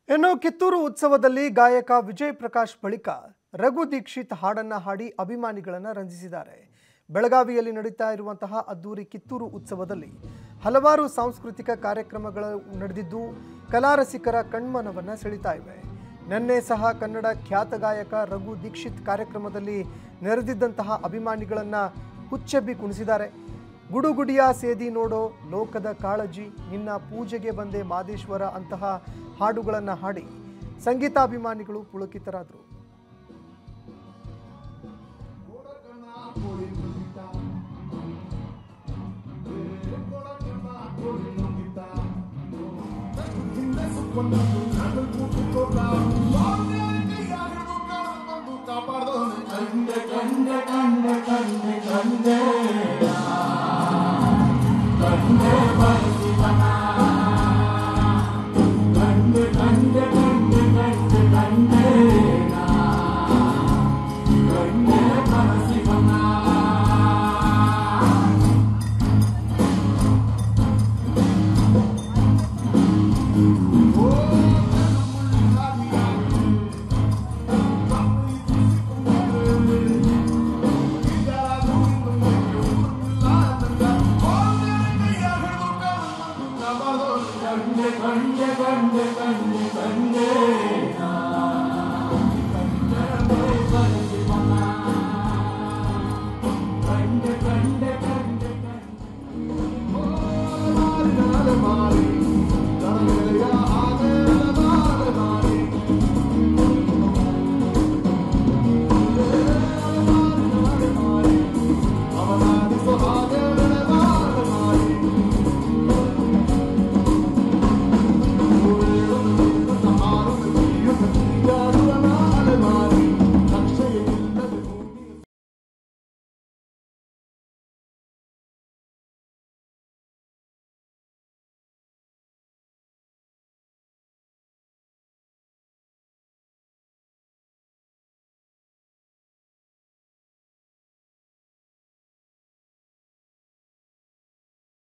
ಇನ್ನು ಕಿತ್ತೂರು ಉತ್ಸವದಲ್ಲಿ ಗಾಯಕ ವಿಜಯ್ ಪ್ರಕಾಶ್ ಬಳಿಕ ರಘು ದೀಕ್ಷಿತ್ ಹಾಡನ್ನ ಹಾಡಿ ಅಭಿಮಾನಿಗಳನ್ನ ರಂಜಿಸಿದ್ದಾರೆ ಬೆಳಗಾವಿಯಲ್ಲಿ ನಡೀತಾ ಇರುವಂತಹ ಅದ್ದೂರಿ ಕಿತ್ತೂರು ಉತ್ಸವದಲ್ಲಿ ಹಲವಾರು ಸಾಂಸ್ಕೃತಿಕ ಕಾರ್ಯಕ್ರಮಗಳು ನಡೆದಿದ್ದು ಕಲಾರಸಿಕರ ಕಣ್ಮನವನ್ನ ಸೆಳೀತಾ ಇವೆ ನಿನ್ನೆ ಸಹ ಕನ್ನಡ ಖ್ಯಾತ ಗಾಯಕ ರಘು ದೀಕ್ಷಿತ್ ಕಾರ್ಯಕ್ರಮದಲ್ಲಿ ನೆರೆದಿದ್ದಂತಹ ಅಭಿಮಾನಿಗಳನ್ನ ಹುಚ್ಚೆಬ್ಬಿ ಕುಣಿಸಿದ್ದಾರೆ ಗುಡುಗುಡಿಯ ಸೇದಿ ನೋಡೋ ಲೋಕದ ಕಾಳಜಿ ನಿನ್ನ ಪೂಜೆಗೆ ಬಂದೆ ಮಾದೇಶ್ವರ ಅಂತಹ ಹಾಡುಗಳನ್ನು ಹಾಡಿ ಸಂಗೀತಾಭಿಮಾನಿಗಳು ಪುಳಕಿತರಾದರು Cuando